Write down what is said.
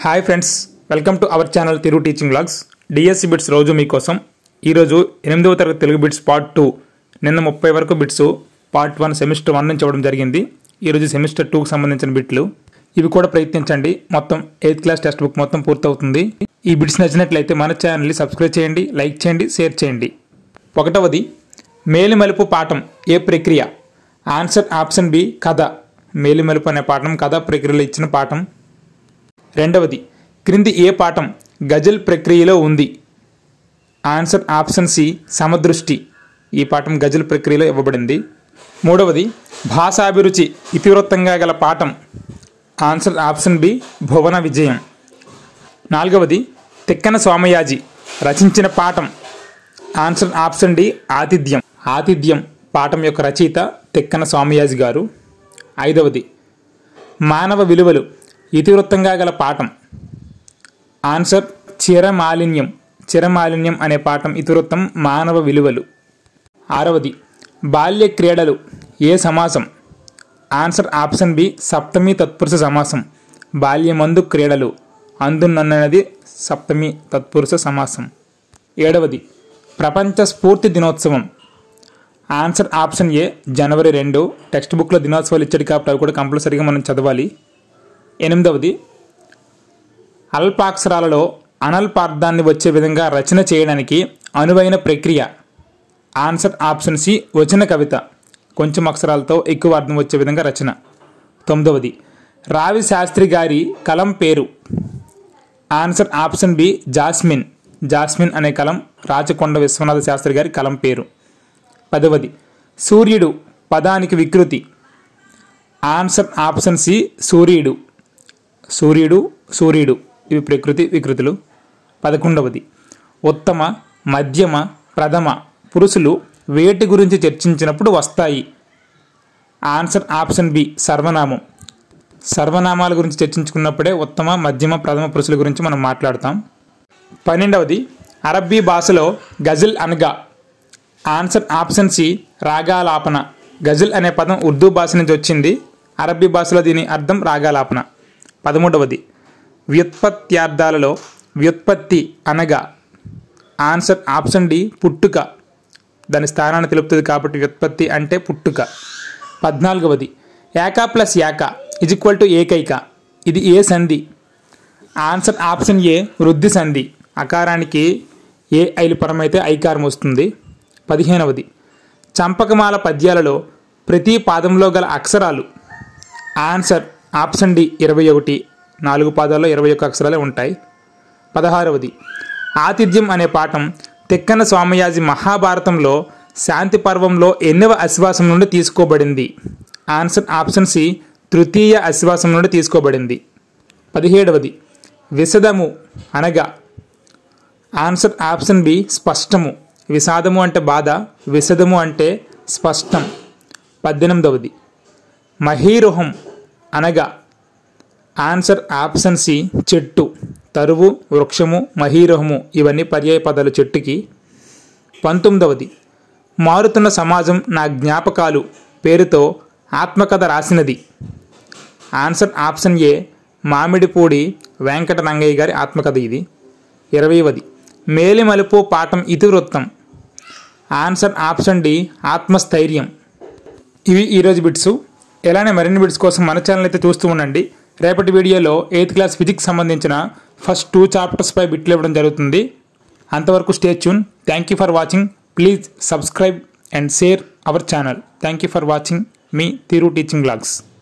hi friends welcome to our channel Thiru teaching blogs DSC bits రోజు మీకోసం ఈరోజు ఎనిమిదవ తరగతి తెలుగు బిట్స్ పార్ట్ టూ నిన్న ముప్పై వరకు bits part one semester one నుంచి ఇవ్వడం జరిగింది ఈరోజు సెమిస్టర్ టూకి సంబంధించిన బిట్లు ఇవి కూడా ప్రయత్నించండి మొత్తం ఎయిత్ క్లాస్ టెక్స్ట్ బుక్ మొత్తం పూర్తవుతుంది ఈ బిట్స్ నచ్చినట్లయితే మన ఛానల్ని సబ్స్క్రైబ్ చేయండి లైక్ చేయండి షేర్ చేయండి ఒకటవది మేలిమలుపు పాఠం ఏ ప్రక్రియ ఆన్సర్ ఆప్షన్ బి కథ మేలిమలుపు అనే పాఠం కథ ప్రక్రియలో ఇచ్చిన పాఠం రెండవది క్రింది ఏ పాఠం గజల్ ప్రక్రియలో ఉంది ఆన్సర్ ఆప్షన్ సి సమదృష్టి ఈ పాఠం గజల్ ప్రక్రియలో ఇవ్వబడింది మూడవది భాషాభిరుచి ఇతివృత్తంగా గల పాఠం ఆన్సర్ ఆప్షన్ బి భువన విజయం నాలుగవది తిక్కన సోమయాజి రచించిన పాఠం ఆన్సర్ ఆప్షన్ డి ఆతిథ్యం ఆతిథ్యం పాఠం యొక్క రచయిత తిక్కన సోమయాజి గారు ఐదవది మానవ విలువలు ఇతివృత్తంగా గల పాఠం ఆన్సర్ చిరమాలిన్యం చిరమాలిన్యం అనే పాఠం ఇతివృత్తం మానవ విలువలు ఆరవది బాల్య క్రీడలు ఏ సమాసం ఆన్సర్ ఆప్షన్ బి సప్తమి తత్పురుష సమాసం బాల్యమందు క్రీడలు అందునన్నది సప్తమి తత్పురుష సమాసం ఏడవది ప్రపంచ స్ఫూర్తి దినోత్సవం ఆన్సర్ ఆప్షన్ ఏ జనవరి రెండు టెక్స్ట్ బుక్లో దినోత్సవాలు ఇచ్చాడు కాబట్టి అవి కూడా కంపల్సరీగా మనం చదవాలి ఎనిమిదవది అల్పాక్షరాలలో అనల్పార్థాన్ని వచ్చే విధంగా రచన చేయడానికి అనువైన ప్రక్రియ ఆన్సర్ ఆప్షన్ సి వచన కవిత కొంచెం అక్షరాలతో ఎక్కువ అర్థం వచ్చే విధంగా రచన తొమ్మిదవది రావి శాస్త్రి గారి కలం పేరు answer option B jasmine jasmine అనే కలం రాచకొండ విశ్వనాథ శాస్త్రి గారి కలం పేరు పదవది సూర్యుడు పదానికి వికృతి ఆన్సర్ ఆప్షన్ సి సూర్యుడు సూర్యుడు సూర్యుడు ఇవి ప్రకృతి వికృతులు పదకొండవది ఉత్తమ మధ్యమ ప్రథమ పురుషులు వేటి గురించి చర్చించినప్పుడు వస్తాయి ఆన్సర్ ఆప్షన్ బి సర్వనామం సర్వనామాల గురించి చర్చించుకున్నప్పుడే ఉత్తమ మధ్యమ ప్రథమ పురుషుల గురించి మనం మాట్లాడతాం పన్నెండవది అరబ్బీ భాషలో గజల్ అనగా ఆన్సర్ ఆప్షన్ సి రాగాలాపన గజల్ అనే పదం ఉర్దూ భాష నుంచి వచ్చింది అరబ్బీ భాషలో దీని అర్థం రాగాలాపన పదమూడవది వ్యుత్పత్త్యార్థాలలో వ్యుత్పత్తి అనగా ఆన్సర్ ఆప్షన్ డి పుట్టుక దాని స్థానాన్ని తెలుపుతుంది కాబట్టి వ్యుత్పత్తి అంటే పుట్టుక పద్నాలుగవది ఏకా ప్లస్ ఏక ఇజ్ ఈక్వల్ టు ఏకైక ఇది ఏ సంధి ఆన్సర్ ఆప్షన్ ఏ వృద్ధి సంధి అకారానికి ఏ ఐలు పరమైతే ఐకారం వస్తుంది పదిహేనవది చంపకమాల పద్యాలలో ప్రతి పాదంలో గల అక్షరాలు ఆన్సర్ ఆప్షన్ డి ఇరవై ఒకటి నాలుగు పాదాల్లో ఇరవై ఒక్క అక్షరాలే ఉంటాయి పదహారవది ఆతిథ్యం అనే పాఠం తిక్కన స్వామయాజి మహాభారతంలో శాంతి పర్వంలో ఎన్నవ అశ్వాసం నుండి తీసుకోబడింది ఆన్సర్ ఆప్షన్ సి తృతీయ అశ్వాసం నుండి తీసుకోబడింది పదిహేడవది విశదము అనగా ఆన్సర్ ఆప్షన్ బి స్పష్టము విషాదము అంటే బాధ విశదము అంటే స్పష్టం పద్దెనిమిదవది మహీరుహం అనగా ఆన్సర్ ఆప్షన్ సి చెట్టు తరువు వృక్షము మహీరుహము ఇవన్నీ పర్యాయ పదాలు చెట్టుకి పంతొమ్మిదవది మారుతున్న సమాజం నా జ్ఞాపకాలు పేరుతో ఆత్మకథ రాసినది answer option A Mamidipudi Venkata Rangaiah గారి ఆత్మకథ ఇది ఇరవైవది మేలిమలుపు పాఠం ఇతివృత్తం ఆన్సర్ ఆప్షన్ డి ఆత్మస్థైర్యం ఇవి ఈరోజు బిట్స్ ఎలానే మరిన్ని బిట్స్ కోసం మన ఛానల్ అయితే చూస్తూ ఉండండి రేపటి వీడియోలో ఎయిత్ క్లాస్ ఫిజిక్స్ సంబంధించిన ఫస్ట్ టూ చాప్టర్స్పై బిట్లు ఇవ్వడం జరుగుతుంది అంతవరకు stay tune thank you for watching please subscribe and share our channel thank you for watching మీ తిరు టీచింగ్ బ్లాగ్స్